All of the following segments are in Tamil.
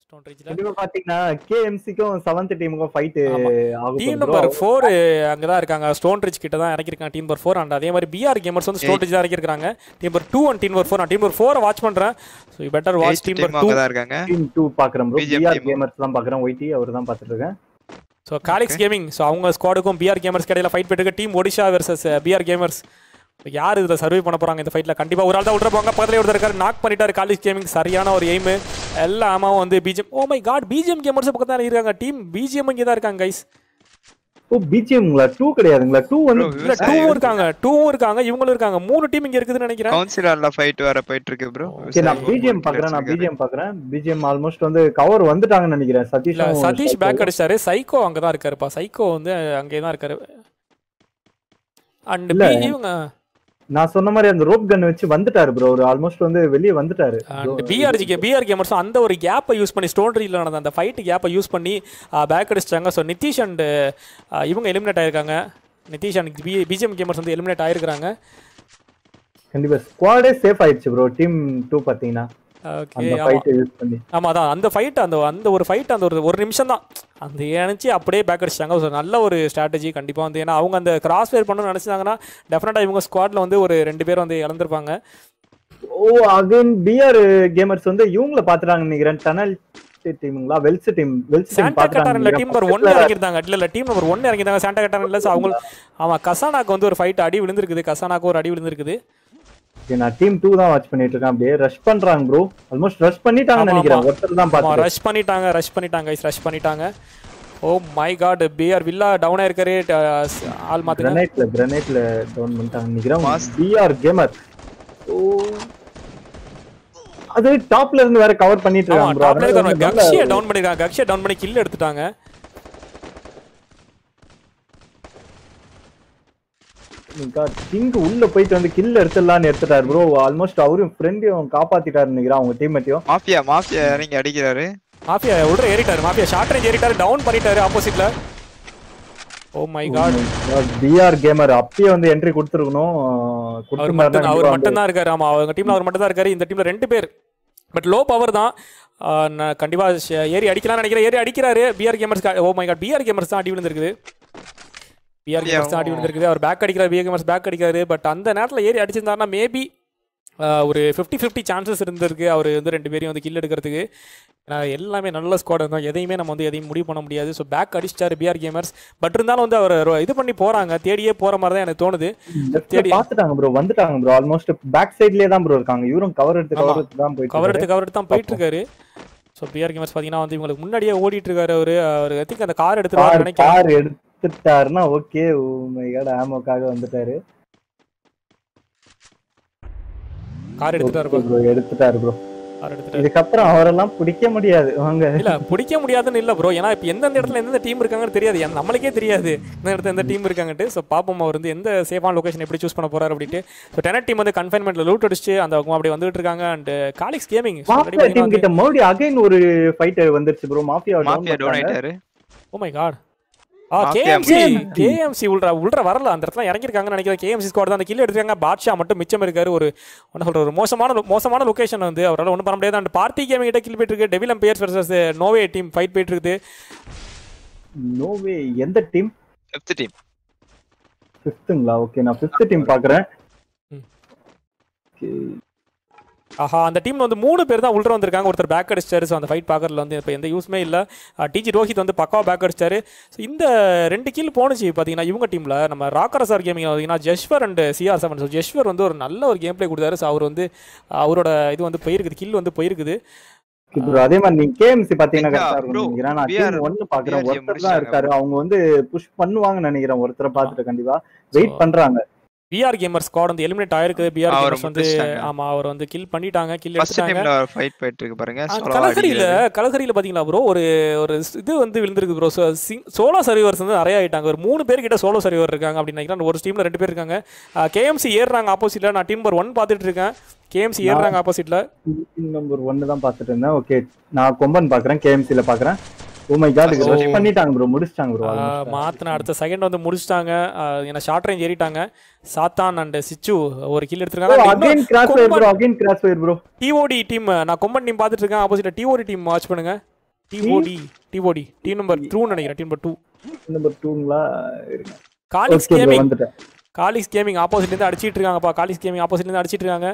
ஸ்டோன் ரிட்ஜ்ல கண்டிப்பா பாத்தீங்கன்னா கேஎம்சிக்கும் செவன்த் டீமுக்கும் ஃபைட் ஆமா. ஆகும் டீம் நம்பர் ஃபோர் அங்கே தான் இருக்காங்க ஸ்டோன் ரிச் கிட்ட தான் இறக்கிருக்காங்க டீம் நம்பர் ஃபோர் அண்ட் அதே மாதிரி பிஆர் கேமர்ஸ் வந்து ஸ்டோன் ரிச் தான் இறக்கிருக்காங்க team number two and team number four நான் டீம் நம்பர் ஃபோரை வாட்ச் பண்ணுறேன் so you better watch eight team team number two அங்க தான் இருக்காங்க டீம் டூ பாக்குறேன் bro BGM PR team. Gamers தான் பாக்குறேன் ஒய்டி அவர் தான் பாத்துட்டு இருக்கேன் ஸோ காலிக்ஸ் கேமிங் ஸோ அவங்க ஸ்குவாடுக்கும் பிஆர் கேமர்ஸ் இடையில ஃபைட் போயிட்டு team Odisha versus PR gamers யார் இதில் சர்வே பண்ண போறாங்க இந்த ஃபைட்டில் கண்டிப்பாக ஒரு ஆள் தான் விட்றப்பாங்க பக்கத்துல ஒருத்தர் இருக்காரு நாக் பண்ணிட்டாரு காலேஜ் கேமிங் சரியான ஒரு எய்மு எல்லா ஆமாவும் வந்து BGM oh my god BGM gamers பக்கத்தில் தான் இருக்காங்க டீம் பிஜிஎம் இங்கே தான் இருக்காங்க கைஸ் ஓ பிஜிஎம்ங்களா டூ கிடையாதுங்களா டூ வந்து Bro, இல்ல விவசாயி டூவும் இருக்காங்க டூவும் இருக்காங்க இவங்களும் இருக்காங்க மூணு டீம் இங்க இருக்குதுன்னு நினைக்கிறேன் கவுன்சிலர்ல ஃபைட் வர போயிட்டு இருக்கு ப்ரோ ஓகே நான் பிஜிஎம் பாக்குறேன் நான் பிஜிஎம் பாக்குறேன் பிஜிஎம் ஆல்மோஸ்ட் வந்து கவர் வந்துட்டாங்கன்னு நினைக்கிறேன் இல்ல சதீஷ் சதீஷ் பேக் அடிச்சாரு சைக்கோ அங்க தான் இருக்காருப்பா சைக்கோ வந்து அங்கே தான் இருக்காரு அண்ட் இல்ல. இவங்க நான் சொன்ன மாதிரி அந்த ரோப் கன் வச்சு வந்துட்டாரு ப்ரோ ஒரு ஆல்மோஸ்ட் வந்து வெளியே வந்துட்டாரு அண்ட் பிஆர்ஜி பிஆர் கேமர்ஸும் அந்த ஒரு கேப்பை யூஸ் பண்ணி ஸ்டோன் ரீல நடந்த அந்த ஃபைட் கேப்பை யூஸ் பண்ணி பேக் அடிச்சிட்டாங்க ஸோ நிதிஷ் அண்ட் இவங்க எலிமினேட் ஆயிருக்காங்க Nitish and B BGM gamers வந்து எலிமினேட் ஆயிருக்காங்க கண்டிப்பா ஸ்குவாடே சேஃப் ஆயிடுச்சு ப்ரோ டீம் டூ பாத்தீங்கன்னா ஓகே அந்த ஆமா ஃபைட்டை யூஸ் பண்ணி ஆமா அதான் அந்த ஃபைட் அந்த அந்த ஒரு ஃபைட் அந்த ஒரு ஒரு நிமிஷம் தான் அந்த ஏனிச்சு அப்படியே பேக் அடிச்சிட்டாங்க ஸோ நல்ல ஒரு ஸ்ட்ராட்டஜி கண்டிப்பாக வந்து ஏன்னா அவங்க அந்த கிராஸ் ஃபேர் பண்ணணும்னு நினச்சிட்டாங்கன்னா டெஃபினட்டாக இவங்க ஸ்குவாட்ல வந்து ஒரு ரெண்டு பேர் வந்து இழந்திருப்பாங்க ஓ அகைன் பிஆர் கேமர்ஸ் வந்து இவங்கள பாத்துட்டாங்கன்னு நினைக்கிறேன் டனல் டீமுங்களா Wells team Wells team Santa கட்டாரன்ல டீம் நம்பர் ஒன் பாத்துட்டாங்க இறங்கிருந்தாங்க இல்ல இல்ல டீம் நம்பர் ஒன் இறங்கிருந்தாங்க சாண்டா கட்டாரன்ல ஸோ அவங்க ஆமா கசானாக்கு வந்து ஒரு ஃபைட் அடி விழுந்திருக்குது கசானாக்கு ஒரு அடி விழுந்திருக்குது Okay, நான் டீம் டூ தான் வாட்ச் பண்ணிட்டு இருக்கேன் அப்படியே ரஷ் பண்றாங்க ப்ரோ ஆல்மோஸ்ட் ரஷ் பண்ணிட்டாங்கன்னு ஆமா, நினைக்கிறேன் ஆமா. ஒருத்தர் தான் ஆமா பாத்து ரஷ் பண்ணிட்டாங்க ரஷ் பண்ணிட்டாங்க ரஷ் பண்ணிட்டாங்க oh my god PR villa down ஆயிருக்காரு அஹ், ஆள் மாத்துங்க கிரனைட்ல கிரனைட்ல டவுன் பண்ணிட்டாங்க நினைக்கிறேன் Mask. பிஆர் கேமர் ஓ அது டாப்ல இருந்து வேற கவர் பண்ணிட்டு ஆமா இருக்காங்க bro. டாப்ல அதனால இருக்க வந்து நல்ல- கக்ஷியை டவுன் பண்ணிருக்காங்க கக்ஷியை டவுன் பண்ணி கில் எடுத்துட்டாங்க கிங் உள்ள போயிட்டு வந்து கில் எடுத்துடலாம்னு எடுத்துட்டாரு ப்ரோ ஆல்மோஸ்ட் அவரும் ஃப்ரெண்டையும் காப்பாத்திட்டாரு நினைக்கிறேன் அவங்க டீம்மேட்டையும் மாஃபியா மாஃபியா இறங்கி அடிக்கிறாரு மாஃபியா உள்ள ஏறிட்டாரு மாஃபியா ஷார்ட் ரேஞ்ச் ஏறிட்டாரு டவுன் பண்ணிட்டாரு ஆப்போசிட்ல oh my god PR gamer அப்பயே வந்து என்ட்ரி கொடுத்துருக்கணும் அவர் மட்டும் அவர் மட்டும் தான் இருக்காரு ஆமா அவங்க டீம்ல அவர் மட்டும் தான் இருக்காரு இந்த டீம்ல ரெண்டு பேர் பட் லோ பவர் தான் ஆஹ் நான் கண்டிப்பா ஷ- ஏறி அடிக்கலாம்னு நினைக்கிறேன் ஏறி அடிக்கிறாரு PR gamers oh my god PR gamers தான் அடி விழுந்திருக்குது பிஆர் Yeah, கேமர்ஸ் தான் அடி விழுந்திருக்குது அவர் பேக் அடிக்கிறார் பிஆர் கேமர்ஸ் பேக் அடிக்கிறாரு பட் அந்த நேரத்தில் ஏறி அடிச்சிருந்தாருன்னா மேபி ஒரு ஃபிஃப்டி ஃபிஃப்டி சான்சஸ் இருந்திருக்கு அவர் வந்து ரெண்டு பேரையும் வந்து கில் எடுக்கிறதுக்கு ஏன்னா எல்லாமே நல்ல ஸ்குவாட் தான் எதையுமே நம்ம வந்து எதையும் முடிவு பண்ண முடியாது ஸோ பேக் அடிச்சிட்டாரு பிஆர் கேமர்ஸ் பட் இருந்தாலும் வந்து அவர் ரொ- இது பண்ணி போறாங்க தேடியே போற மாதிரி தான் எனக்கு தோணுது தேடி- பாத்துட்டாங்க ப்ரோ வந்துட்டாங்க ப்ரோ ஆல்மோஸ்ட் பேக் சைட்லயே தான் ப்ரோ இருக்காங்க இவரும் கவர் எடுத்து ஆமா. கவர் எடுத்து தான் போயிட்டு கவர் இருக்காரு. எடுத்து கவர் எடுத்து தான் போயிட்டு இருக்காரு ஸோ பிஆர் கேமர்ஸ் பார்த்தீங்கன்னா வந்து இவங்களுக்கு முன்னாடியே ஓடிட்டு இருக்காரு அவரு அவர் ஐ திங்க் அந்த கார் எடுத்துருவாரு கார் நினைக்கிறேன் கார் எடுத்துட்டாருன்னா ஓகே மை காட் ஆமோக்காக வந்துட்டாரு கார் எடுத்துட்டாரு Okay bro, எடுத்துட்டாரு ப்ரோ கார் எடுத்துட்டாரு இதுக்கப்புறம் அவரெல்லாம் பிடிக்க முடியாது வாங்க இல்ல பிடிக்க முடியாதுன்னு இல்ல ப்ரோ ஏன்னா இப்போ எந்தெந்த இடத்துல எந்தெந்த டீம் இருக்காங்கன்னு தெரியாது ஏன்னா நம்மளுக்கே தெரியாது இந்த இடத்துல எந்த டீம் இருக்காங்கட்டு ஸோ பாப்போம் அவர் வந்து எந்த சேஃபான லொகேஷன் எப்படி சூஸ் பண்ண போறாரு அப்படின்ட்டு ஸோ டெனட் டீம் வந்து கன்ஃபைன்மெண்ட்ல லூட் அடிச்சு அந்த பக்கம் அப்படி வந்துட்டு இருக்காங்க அண்ட் காலிக்ஸ் கேமிங் மாஃபியா டீம் கிட்ட மறுபடியும் அகைன் ஒரு ஃபைட் வந்துருச்சு ப்ரோ மாஃபியா மாஃபியா டவுன் ஆயிட்டாரு ஓ மை காட் ஆ Mafia கேஎம்சி முடிச்சிட்டாங்க. கேஎம்சி உள்ள உள்ள வரல அந்த இடத்துல இறங்கிருக்காங்கன்னு நினைக்கிறேன் கேஎம்சி ஸ்குவாட் தான் அந்த கில் எடுத்துருக்காங்க பாட்ஷா மட்டும் மிச்சம் இருக்காரு ஒரு என்ன சொல்ற ஒரு மோசமான lo- மோசமான லொகேஷன் வந்து அவரால் ஒன்றும் பண்ண முடியாது அந்த பார்ட்டி கேமிங் கிட்ட கில் போயிட்டு இருக்கு டெவில் அம்பையர்ஸ் வர்சஸ் நோவே டீம் ஃபைட் போயிட்டு இருக்குது நோவே எந்த டீம் ஃபிஃப்த் டீம் ஃபிஃப்த்துங்களா ஓகே நான் ஃபிஃப்த் டீம் பாக்குறேன் ம். Okay. ஆஹா அந்த டீம்ல வந்து மூணு பேர் தான் உள்ள வந்திருக்காங்க ஒருத்தர் பேக் அடிச்சாரு ஸோ அந்த ஃபைட் பார்க்கறதுல வந்து இப்போ எந்த யூஸ்மே இல்லை டிஜி ரோஹித் வந்து பக்காவா பேக் அடிச்சாரு ஸோ இந்த ரெண்டு கீழ் போணுச்சு பார்த்தீங்கன்னா இவங்க டீமில் நம்ம ராக்கரசார் கேமிங் பார்த்தீங்கன்னா ஜஸ்வர் அண்ட் சிஆர் செவன் ஸோ ஜஸ்வர் வந்து ஒரு நல்ல ஒரு கேம் ப்ளே கொடுத்தாரு ஸோ அவர் வந்து அவரோட இது வந்து போயிருக்குது கில் வந்து போயிருக்குது Okay bro, அதே மாதிரி நீங்க கேஎம்சி பாத்தீங்கன்னா Yeah, கரெக்டா bro, இருக்கும் நினைக்கிறேன் நான் VR டீம் ஒன்னு பாக்குறேன் VR ஒருத்தர் தான் முடிச்சிட்டாங்க இருக்காரு அவங்க வந்து புஷ் பண்ணுவாங்கன்னு நினைக்கிறேன் ஒருத்தரை பார்த்துட்டு கண்டிப்பா வெயிட் So, பண்றாங்க பிஆர் கேமர் ஸ்குவாட் வந்து எலிமினேட் ஆயிருக்கு பிஆர் அவரை கேமர்ஸ் வந்து முடிச்சிட்டாங்க. ஆமா அவர் வந்து கில் பண்ணிட்டாங்க கில் ஃபர்ஸ்ட் எடுத்துட்டாங்க டீம்ல ஒரு ஃபைட் போயிட்டு இருக்கு பாருங்க ஆ, solo வா கலகரியில அடிக்கிறாரு. கலகரியில பாத்தீங்களா ப்ரோ ஒரு ஒரு ஸ்- இது வந்து விழுந்திருக்கு ப்ரோ சோலோ சர்வர்ஸ் வந்து நிறைய ஆயிட்டாங்க ஒரு மூணு பேர் கிட்ட சோலோ சர்வர் இருக்காங்க அப்படின்னு நினைக்கிறேன் ஒரு டீம்ல ரெண்டு பேர் இருக்காங்க கேஎம்சி ஏறுறாங்க ஆப்போசிட்ல நான் டீம் நம்பர் ஒன் பார்த்துட்டு இருக்கேன் கேஎம்சி ஏறுறாங்க ஆப்போசிட்ல டீம் நம்பர் ஒன்னு தான் பாத்துட்டு இருந்தேன் ஓகே நான் கொம்பன் பாக்குறேன் கேஎம்சில பாக்குறேன் oh my god Oh. Rush பண்ணிட்டாங்க ப்ரோ முடிச்சிட்டாங்க ப்ரோ மாத்தின அடுத்த செகண்ட் வந்து முடிச்சிட்டாங்க ஏன்னா ஷார்ட் ரேஞ்ச் ஏறிட்டாங்க சாத்தான் அண்ட் சிச்சு ஒரு கில் எடுத்திருக்காங்க again cross fire bro again cross fire bro DOD team நான் கொம்பன் டீம் பார்த்துட்டு இருக்கேன் ஆப்போசிட்ல டிஓடி டீம் வாட்ச் பண்ணுங்க டிஓடி டிஓடி டீம் நம்பர் த்ரூன்னு நினைக்கிறேன் டீம் நம்பர் டூ நம்பர் டூங்களா இருங்க காலிக்ஸ் ஓகே ப்ரோ கேமிங் வந்துட்டேன் காலிக்ஸ் கேமிங் ஆப்போசிட்லேருந்து அடிச்சிட்டு இருக்காங்கப்பா காலிக்ஸ் கேமிங் ஆப்போசிட்லேருந்து அடிச்சிட்டு இருக்காங்க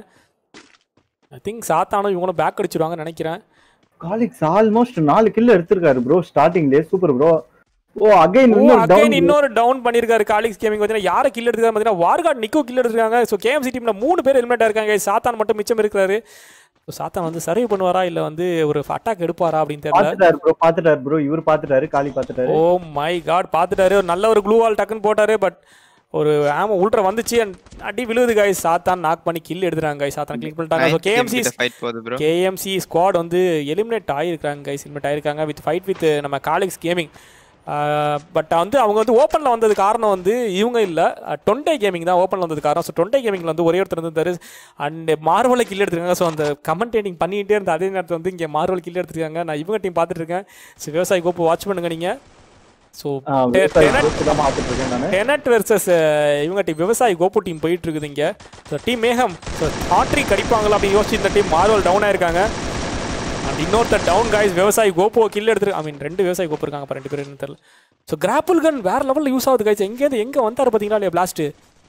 ஐ திங்க் சாத்தானும் இவங்களும் பேக் அடிச்சிருவாங்கன்னு நினைக்கிறேன் காலிக்ஸ் ஆல்மோஸ்ட் நாலு கில் எடுத்திருக்காரு ப்ரோ ஸ்டார்டிங்லேயே super bro oh again oh இன்னொரு அகைன் டவுன் இன்னொரு டவுன் பண்ணிருக்காரு காலிக்ஸ் கேமிங் பார்த்தீங்கன்னா யாரை கில் எடுத்துக்காரு பார்த்தீங்கன்னா வார்காட் நிக்கோ கில் எடுத்துருக்காங்க ஸோ கேஎம்சி டீம்ல மூணு பேர் ஹெல்மெட்டா இருக்காங்க சாத்தான் மட்டும் மிச்சம் இருக்கிறாரு ஸோ சாத்தான் வந்து சர்வ் பண்ணுவாரா இல்லை வந்து ஒரு அட்டாக் எடுப்பாரா அப்படின்னு தெரியல பாத்துட்டாரு ப்ரோ பாத்துட்டாரு ப்ரோ இவர் பாத்துட்டாரு காலி பாத்துட்டாரு ஓ மை காட் பார்த்துட்டாரு ஒரு நல்ல ஒரு க்ளூ வால் டக்குன்னு போட்டாரு பட் ஒரு ஆமா உள்ட்ர வந்துச்சு and அடி விழுது காய் சாத்தான் நாக் பண்ணி கில் எடுத்துறாங்க guys. சாத்தான் கிளிக் பண்ணிட்டாங்க ஸோ கேஎம்சி ஃபைட் போகுது ப்ரோ கேஎம்சி ஸ்குவாட் வந்து எலிமினேட் ஆகிருக்காங்க கைஸ் எலிமினேட் ஆயிருக்காங்க வித் ஃபைட் வித் நம்ம காலிக்ஸ் கேமிங் பட் வந்து அவங்க வந்து ஓப்பனில் வந்தது காரணம் வந்து இவங்க இல்லை டொண்டே கேமிங் தான் ஓப்பனில் வந்தது காரணம் ஸோ டொண்டே கேமிங்கில் வந்து ஒரே ஒருத்தர் இருந்தார் அண்ட் மார்வலை கில் எடுத்துருக்காங்க ஸோ அந்த கமெண்டேட்டிங் பண்ணிகிட்டே இருந்த அதே நேரத்தில் வந்து இங்கே மார்வல் கில் எடுத்துருக்காங்க நான் இவங்க டீம் பார்த்துட்டு இருக்கேன் ஸோ விவசாயி கோப்பு வாட்ச் பண்ணுங்க நீங்கள் ஸோ ஆ, விவசாயி group தான் பாத்துட்டு இருக்கேன் நானு டெனட் வெர்சஸ் இவங்க டீம் விவசாயி கோபு டீம் போயிட்டு இருக்குது இங்கே ஸோ டீம் மேகம் ஸோ ஹாட்ரிக் அடிப்பாங்களா அப்படின்னு யோசிச்சு இந்த டீம் மார்வல் டவுன் ஆயிருக்காங்க அண்ட் இன்னொருத்தர் டவுன் காய்ஸ் விவசாயி கோப்போ கில் எடுத்துரு ஐ மீன் ரெண்டு விவசாயி கோப்பு இருக்காங்க அப்போ ரெண்டு பேரும் என்னன்னு தெரியல ஸோ கிராப்பிள் கன் வேற லெவலில் யூஸ் ஆகுது காய்ஸ் எங்கேருந்து எங்கே வந்தார் பார்த்தீங்களா இல்லையா பிளாஸ்ட்டு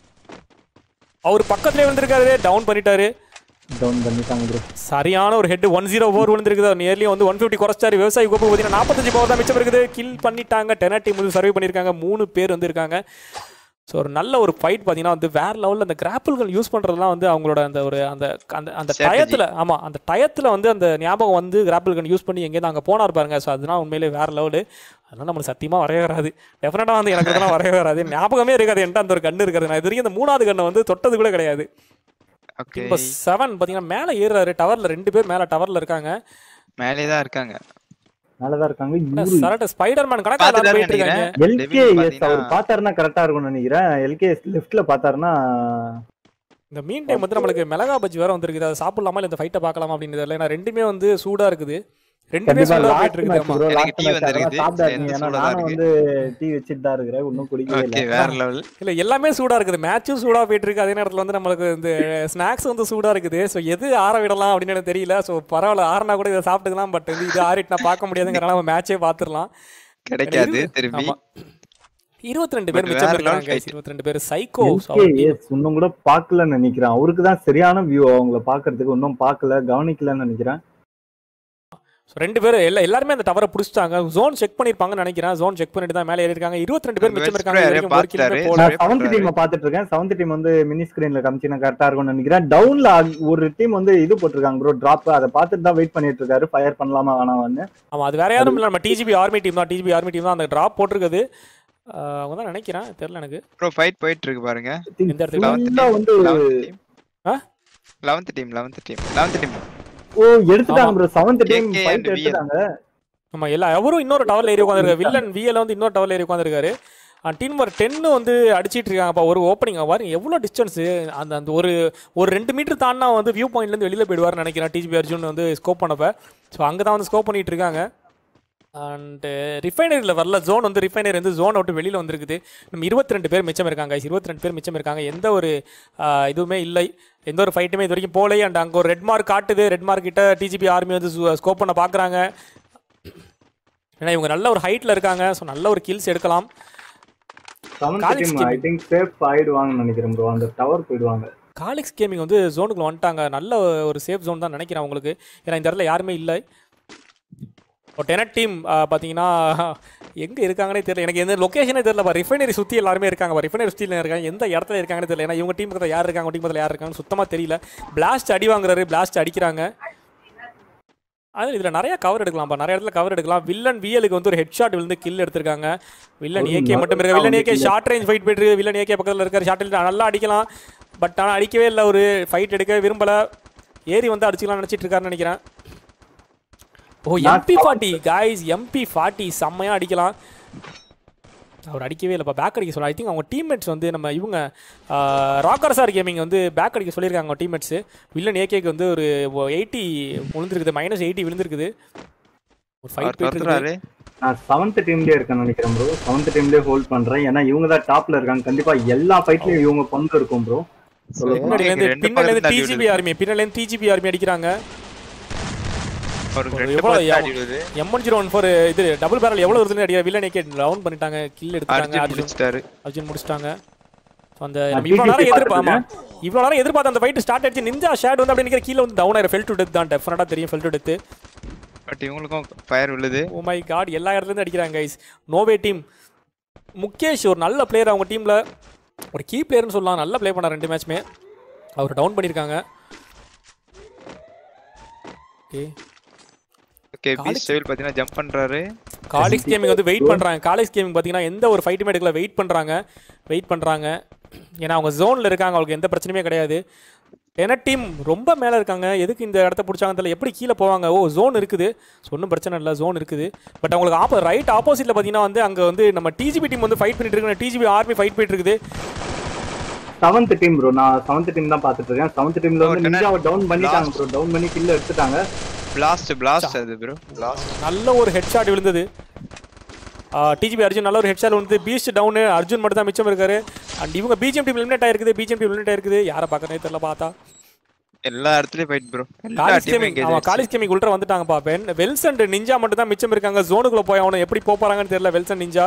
அவர் பக்கத்துலேயே வந்திருக்காரு டவுன் பண்ணிட்டாரு டவுன் பண்ணிட்டாங்க ப்ரோ சரியான ஒரு ஹெட் ஒன் ஜீரோ ஃபோர் விழுந்திருக்குது நியர்லி வந்து ஒன் ஃபிஃப்டி குறைச்சாரு விவசாயி கோப்பு பார்த்தீங்கன்னா நாற்பத்தஞ்சு பவர் தான் மிச்சம் இருக்குது கில் பண்ணிட்டாங்க டென டீம் வந்து சர்வே பண்ணியிருக்காங்க மூணு பேர் வந்து இருக்காங்க ஸோ ஒரு நல்ல ஒரு ஃபைட் பார்த்தீங்கன்னா வந்து வேற லெவலில் அந்த கிராப்பிள்கள் யூஸ் பண்ணுறதுலாம் வந்து அவங்களோட அந்த ஒரு அந்த அந்த அந்த Strategy. டயத்தில் ஆமாம் அந்த டயத்தில் வந்து அந்த ஞாபகம் வந்து கிராப்பிள் கன் யூஸ் பண்ணி எங்கேருந்து அங்கே போனார் பாருங்க ஸோ அதெல்லாம் உண்மையிலே வேற லெவலு அதெல்லாம் நம்மளுக்கு சத்தியமாக வரைய வராது டெஃபினட்டாக வந்து எனக்கு இதெல்லாம் வரைய வராது ஞாபகமே இருக்காது என்கிட்ட அந்த ஒரு கண்ணு இருக்காது நான் இது வரைக்கும் அந்த மூணாவது கண்ணை வந்து தொட்டது கூட கிடையாது ஓகே இப்போ செவன் பார்த்தீங்கன்னா மேலே ஏறுறாரு டவரில் ரெண்டு பேர் மேலே டவரில் இருக்காங்க மேலே தான் இருக்காங்க நல்லதா இருக்காங்க இவரு சரட்டு ஸ்பைடர்மேன் கணக்கா எல்லாரும் பாத்துட்டாருன்னு போயிட்டு இருக்காங்க நினைக்கிறேன். எல்கே Devil எஸ் அவர் பாத்தீங்கன்னா- பாத்தாருன்னா கரெக்டா இருக்கும்னு நினைக்கிறேன் எல்கே லெஃப்ட்ல பாத்தாருன்னா இந்த மீன் டைம் வந்து நம்மளுக்கு மிளகா பஜ்ஜி வேற வந்திருக்குது அதை சாப்பிடலாமா இல்லை இந்த ஃபைட்டை பார்க்கலாமா அப்படின்னு தெரியல ஏன்னா ரெண்டுமே வந்து சூடா இருக்குது ரெண்டுமே கண்டிப்பா சூடா லாஸ்ட் போயிட்டு இருக்குது மேட்ச் ஆமா ப்ரோ எனக்கு லாஸ்ட் tea மேட்ச் வந்திருக்குது. சாப்பிடாதீங்க சேர்ந்து ஏன்னா சூடா நானும் தான் வந்து டீ வச்சுட்டு தான் இருக்கிறேன் இன்னும் குடிக்கவே ஓகே இல்லை வேற லெவல் இல்ல எல்லாமே சூடா இருக்குது மேட்சும் சூடா போயிட்டு இருக்கு அதே நேரத்துல வந்து நம்மளுக்கு இந்த ஸ்நாக்ஸ் வந்து சூடா இருக்குது ஸோ எது ஆற விடலாம் அப்படின்னு எனக்கு தெரியல ஸோ பரவாயில்ல ஆறுனா கூட இதை சாப்பிட்டுக்கலாம் பட் வந்து இது ஆறிட்டு நான் பார்க்க முடியாதுங்கிறனால நம்ம மேட்சே பார்த்துடலாம் கிடைக்காது திரும்பி ஆமா இருபத்தி ரெண்டு பேர் But மிச்சம் வேற level இருக்காங்க fight. இருபத்தி ரெண்டு பேர் சைக்கோ எல்கே எஸ் இன்னும் கூட பார்க்கலன்னு நினைக்கிறேன் அவருக்கு தான் சரியான வியூ அவங்கள பாக்குறதுக்கு இன்னும் பார்க்கல கவனிக்கலன்னு நினைக்கிறேன் ஸோ ரெண்டு பேர் எல்லா எல்லாருமே அந்த டவரை பிடிச்சிட்டாங்க ஜோன் செக் பண்ணிருப்பாங்கன்னு நினைக்கிறேன் ஜோன் செக் பண்ணிட்டு தான் மேலே ஏறி இருக்காங்க இருபத்தி ரெண்டு பேர் மிச்சம் இருக்காங்க இது வரைக்கும் ஒரு கிலோமீட்டர் பார்த்துட்டாரு. போல நான் Try செவன்த் பண்றாரு. டீம் பாத்துட்டு இருக்கேன் செவன்த் டீம் வந்து மினி ஸ்கிரீன்ல காமிச்சினா கரெக்டா இருக்கும்னு நினைக்கிறேன் டவுன்ல ஒரு டீம் வந்து இது போட்டிருக்காங்க ப்ரோ டிராப் அதை பார்த்துட்டு தான் வெயிட் பண்ணிட்டு இருக்காரு ஃபயர் பண்ணலாமா வேணாமான்னு ஆமா அது வேற யாரும் இல்லை நம்ம டிஜிபி ஆர்மி டீம் தான் டிஜிபி ஆர்மி டீம் தான் அந்த டிராப் போட்டிருக்குது ஆஹ் அவங்க தான் நினைக்கிறேன் தெரியல எனக்கு ப்ரோ ஃபைட் போயிட்டு இருக்கு பாருங்க எந்த இடத்துல? ஃபுல்லா வந்து ஆ? Eleventh team eleventh team eleventh team oh எடுத்துட்டாங்க bro seventh team KK fight and VL. எடுத்துட்டாங்க ஆமா எல்லா அவரும் இன்னொரு டவர்ல ஏறி உட்காந்துருக்காரு வில்லன் விஎல் வந்து இன்னொரு டவர்ல ஏறி உட்காந்துருக்காரு டீம் நம்பர் டென்னு வந்து அடிச்சிட்டு இருக்காங்கப்பா ஒரு ஓப்பனிங் பாருங்க எவ்வளோ டிஸ்டன்ஸ் அந்த அந்த ஒரு ஒரு ரெண்டு மீட்டர் தாண்டினா வந்து வியூ பாயிண்ட்லேருந்து வெளியில் போயிடுவார்னு நினைக்கிறேன் டிஜிபி அர்ஜுன் வந்து ஸ்கோப் பண்ணப்ப ஸோ அங்கே தான் வந்து ஸ்கோப் பண்ணிட்டு இருக்காங்க அண்டு ரிஃபைனரியில் வரல ஜோன் வந்து ரிஃபைனரி வந்து ஜோன் விட்டு வெளியில் வந்திருக்குது நம்ம இருபத்தி ரெண்டு பேர் மிச்சம் இருக்காங்க இருபத்தி ரெண்டு பேர் மிச்சம் இருக்காங்க எந்த ஒரு ஆஹ், இதுவுமே இல்லை எந்த ஒரு ஃபைட்டுமே இது வரைக்கும் போலை அண்ட் அங்கே ஒரு ரெட் மார்க் காட்டுது ரெட் மார்க் கிட்ட டிஜிபி ஆர்மி வந்து ஸ்கோப் பண்ண பார்க்குறாங்க ஏன்னா இவங்க நல்ல ஒரு ஹைட்டில் இருக்காங்க ஸோ நல்ல ஒரு கில்ஸ் எடுக்கலாம் seventh College team team. I think safe ஆயிடுவாங்கன்னு நினைக்கிறேன் ப்ரோ அந்த டவர் போயிடுவாங்க காலிக்ஸ் கேமிங் வந்து ஜோனுக்குள்ள வந்துட்டாங்க நல்ல ஒரு சேஃப் ஜோன் தான் நினைக்கிறேன் உங்களுக்கு ஏன்னா இந்த இடத்துல யாருமே இல்லை இப்போ டெனட் டீம் பார்த்தீங்கன்னா எங்கே இருக்காங்கன்னே தெரியல எனக்கு எந்த லொக்கேஷனே தெரியல ரிஃபைனரி சுற்றி எல்லாருமே இருக்காங்க ரிஃபைனரி சுற்றியில் இருக்காங்க எந்த இடத்துல இருக்காங்கன்னு தெரியல ஏன்னா இவங்க டீம் பக்கத்தில் யார் இருக்காங்க டீம் பக்கத்தில் யார் இருக்காங்கன்னு சுத்தமாக தெரியல பிளாஸ்ட் அடி வாங்குறாரு பிளாஸ்ட் அடிக்கிறாங்க அது இதில் நிறைய கவர் எடுக்கலாம்ப்பா நிறைய இடத்துல கவர் எடுக்கலாம் வில்லன் விஎலுக்கு வந்து ஒரு ஹெட் ஷாட் விழுந்து கில் எடுத்திருக்காங்க வில்லன் ஒரு ஏகே மட்டும் இருக்க villain AK short range fight போயிட்டு இருக்கு வில்லன் ஏகே பக்கத்தில் இருக்காரு ஷார்ட் ரேஞ்ச் நல்லா அடிக்கலாம் பட் ஆனால் அடிக்கவே இல்லை ஒரு ஃபைட் எடுக்க விரும்பல ஏறி வந்து அடிச்சுக்கலாம் நினச்சிட்டு இருக்காருன்னு நினைக்கிறேன் ஓ நான் MP forty guys MP forty செம்மையாக அடிக்கலாம் அவர் அடிக்கவே இல்லைப்பா பேக் அடிக்க சொல்ல ஐ திங்க் அவங்க டீம்மேட்ஸ் வந்து நம்ம இவங்க ராக்கர் சார் கேமிங் வந்து பேக் அடிக்க சொல்லியிருக்காங்க அவங்க டீம்மேட்ஸு வில்லன் ஏகேக்கு வந்து ஒரு எயிட்டி விழுந்திருக்குது மைனஸ் எயிட்டி விழுந்திருக்குது ஒரு ஃபைட் அவர் போயிட்டு இருக்குது துரத்துறாரு நான் செவன்த் டீம்லயே இருக்கேன்னு நினைக்கிறேன் ப்ரோ செவன்த் டீம்லயே ஹோல்ட் பண்றேன் ஏன்னா இவங்க தான் டாப்ல இருக்காங்க கண்டிப்பா எல்லா ஃபைட்லயும் இவங்க பங்கு இருக்கும் ப்ரோ So, பின்னாடிலேருந்து ரெண்டு பின்னாடிலேருந்து பக்கத்துல டிஜிபி ஆர்மி பின்னாடிலேருந்து டிஜிபி ஆர்மி அடிக்கிறாங்க ஒரு ஒரு ரெண்டு எவ்வளவு பத்து அடி விழுது எம்ஒன் ஜீரோ ஒன் ஃபோர் இது டபுள் பேரல் எவ்வளோ வருதுன்னு அடிக்கிற வில்லனைக்கே டவுன் பண்ணிட்டாங்க கில் எடுத்துட்டாங்க அர்ஜுன் அர்ஜுன் முடிச்சிட்டாரு அர்ஜுன் முடிச்சிட்டாங்க So, அந்த நான் நம்ம இவ்வளோ நேரம் TTC எதிர்ப்பா ஆமா பார்த்துட்டு இவ்வளோ நேரம் எதிர்பார்த்த அந்த ஃபைட் ஸ்டார்ட் ஆயிடுச்சு நிஞ்சா ஷேட் வந்து அப்படி நிற்கிற கீழே வந்து டவுன் ஆயிரும் ஃபெல்ட் டெத் தான் டெஃபினட்டாக தெரியும் ஃபெல்ட் டெத்து பட் இவங்களுக்கும் ஃபயர் விழுது ஓ மை காட் எல்லா இடத்துலேருந்து அடிக்கிறாங்க கைஸ் நோவே டீம் முகேஷ் ஒரு நல்ல பிளேயர் அவங்க டீமில் ஒரு கீ பிளேயர்னு சொல்லலாம் நல்லா ப்ளே பண்ணார் ரெண்டு மேட்ச்மே அவர் டவுன் பண்ணியிருக்காங்க ஓகே ஓகே பி ஸ்டைல் பாத்தீங்கன்னா ஜம்ப் பண்றாரு காலேஜ் கேமிங் வந்து வெயிட் பண்ணுறாங்க காலேஜ் கேமிங் பார்த்தீங்கன்னா எந்த ஒரு ஃபைட்டுமே எடுக்கல வெயிட் பண்ணுறாங்க வெயிட் பண்ணுறாங்க ஏன்னா அவங்க ஜோனில் இருக்காங்க அவங்களுக்கு எந்த பிரச்சனையுமே கிடையாது ஏன்னா டீம் ரொம்ப மேலே இருக்காங்க எதுக்கு இந்த இடத்த பிடிச்சாங்கன்னு தெரியல எப்படி கீழே போவாங்க ஓ ஜோன் இருக்குது ஸோ ஒன்றும் பிரச்சனை இல்லை ஜோன் இருக்குது பட் அவங்களுக்கு ஆப்போ ரைட் ஆப்போசிட்டில் பார்த்தீங்கன்னா வந்து அங்கே வந்து நம்ம டிஜிபி டீம் வந்து ஃபைட் பண்ணிட்டு இருக்காங்க டிஜிபி ஆர்மி ஃபைட் பண்ணிட்டு இருக்குது செவன்த் டீம் ப்ரோ நான் செவன்த் டீம் தான் பாத்துட்டு இருக்கேன் செவன்த் டீம்ல வந்து Oh, நிஞ்சாவை டவுன் பண்ணிட்டாங்க ப்ரோ டவுன் பண்ணி கில்ல எடுத்துட்டாங்க பிளாஸ்ட் பிளாஸ்ட் அது ப்ரோ பிளாஸ்ட் நல்ல ஒரு ஹெட் ஷாட் விழுந்தது டிஜிபி அர்ஜுன் நல்ல ஒரு ஹெட் ஷாட் வந்து பீஸ்ட் டவுனு அர்ஜுன் மட்டும் தான் மிச்சம் இருக்காரு அண்ட் இவங்க பிஜிஎம் டீம் எலிமினேட் ஆயிருக்குது பிஜிஎம் டீம் எலிமினேட் ஆயிருக்குது யாரை பார்க்கறதே தெரியல பார்த்தா எல்லா இடத்துலயும் ஃபைட் ப்ரோ எல்லா காலேஜ் டீமும் கேமிங் அவன் காலேஜ் கேமிங் உள்ள வந்துட்டாங்கப்பா வென் வெல்ஸ் அண்ட் நிஞ்சா மட்டும் தான் மிச்சம் இருக்காங்க ஜோனுக்குள்ள போய் அவனை எப்படி போப் போறாங்கன்னு தெரியல Wells and ninja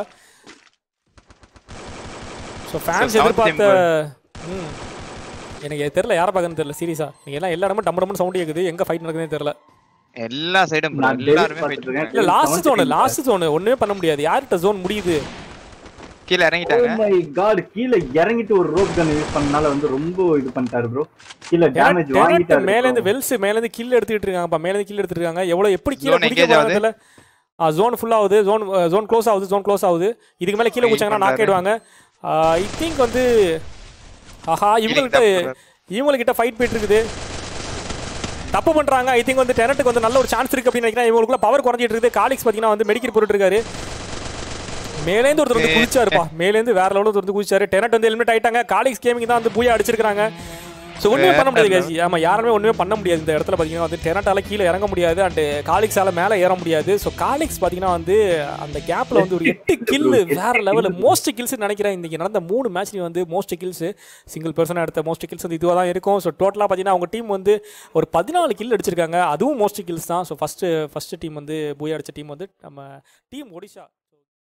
so fans South எதிர்பார்த்த ம் எனக்கு தெரியல யாரை பார்க்கறதுன்னு தெரியல சீரியஸா நீங்க எல்லாம் எல்லா இடமும் டம்ம டம்மு சவுண்ட் கேக்குது எங்க ஃபைட் நடக்குதுன்னு தெரியல எல்லா சைடும் ப்ரோ நான் எல்லாருமே டெலிட் ஃபைட் பார்த்துட்டு இருக்கேன். இல்ல last Seventh zone team. Last zone ஒண்ணுமே பண்ண முடியாது யார்கிட்ட ஜோன் முடியுது கீழே ஓ இறங்கிட்டாங்க மை காட் கீழ இறங்கிட்டு ஒரு ரோப் கன் யூஸ் பண்ணனால வந்து ரொம்ப இது பண்ணிட்டாரு ப்ரோ கீழ டேமேஜ் வாங்கிட்டாரு மேல இருந்து bro. வெல்ஸ் மேல இருந்து கில் எடுத்துக்கிட்டு இருக்காங்கப்பா மேல இருந்து கில் எடுத்துட்டு இருக்காங்க எவ்வளவு எப்படி கீழே Zone குதிக்க engage ஆகுது. போறாங்கன்னு தெரியல ஜோன் ஃபுல் ஆகுது ஜோன் ஜோன் க்ளோஸ் ஆகுது ஜோன் க்ளோஸ் ஆகுது இதுக்கு மேல கீழே Wait குச்சாங்கன்னா நாக் பண்றாரு. ஆயிடுவாங்க ஐ திங்க் வந்து ஆஹா இவங்கள்ட்ட தப்பு. இவங்ககிட்ட ஃபைட் போயிட்டு இருக்குது தப்பு பண்றாங்க ஐ திங்க் வந்து டெனட்டுக்கு வந்து நல்ல ஒரு சான்ஸ் இருக்கு அப்படின்னு நினைக்கிறேன் இவங்களுக்குள்ள பவர் குறைஞ்சிட்டு இருக்குது காலிக்ஸ் பாத்தீங்கன்னா வந்து மெடிக்கல் போட்டுட்டு இருக்காரு மேலேந்து ஒருத்தர் வந்து ஏ, குதிச்சாருப்பா மேலேந்து வேற லெவலில் ஒருத்தர் வந்து குதிச்சாரு டெனட் வந்து எலிமினேட் ஆயிட்டாங்க காலிக்ஸ் கேமிங் தான் வந்து பூயா அடிச்சிருக்காங்க ஸோ ஒன்றுமே பண்ண முடியாது guys. ஆமா யாருமே ஒன்றுமே பண்ண முடியாது இந்த இடத்துல பார்த்தீங்கன்னா வந்து டெனட்டால கீழே இறங்க முடியாது அண்ட் காலிக்ஸால மேலே ஏற முடியாது ஸோ காலிக்ஸ் பார்த்தீங்கன்னா வந்து அந்த கேப்ல வந்து ஒரு எட்டு கில்லு வேற லெவலில் மோஸ்ட் கில்ஸ் நினைக்கிறேன் இன்னைக்கு நடந்த மூணு மேட்ச்லையும் வந்து மோஸ்ட் கில்ஸ் சிங்கிள் பர்சனாக எடுத்த மோஸ்ட் கில்ஸ் வந்து இதுவாக தான் இருக்கும் ஸோ டோட்டலாக பார்த்தீங்கன்னா அவங்க டீம் வந்து ஒரு பதினாலு கில் அடிச்சிருக்காங்க அதுவும் மோஸ்ட் கில்ஸ் தான் ஸோ ஃபஸ்ட்டு ஃபஸ்ட்டு டீம் வந்து பூயா அடிச்ச டீம் வந்து நம்ம டீம் ஒடிஷா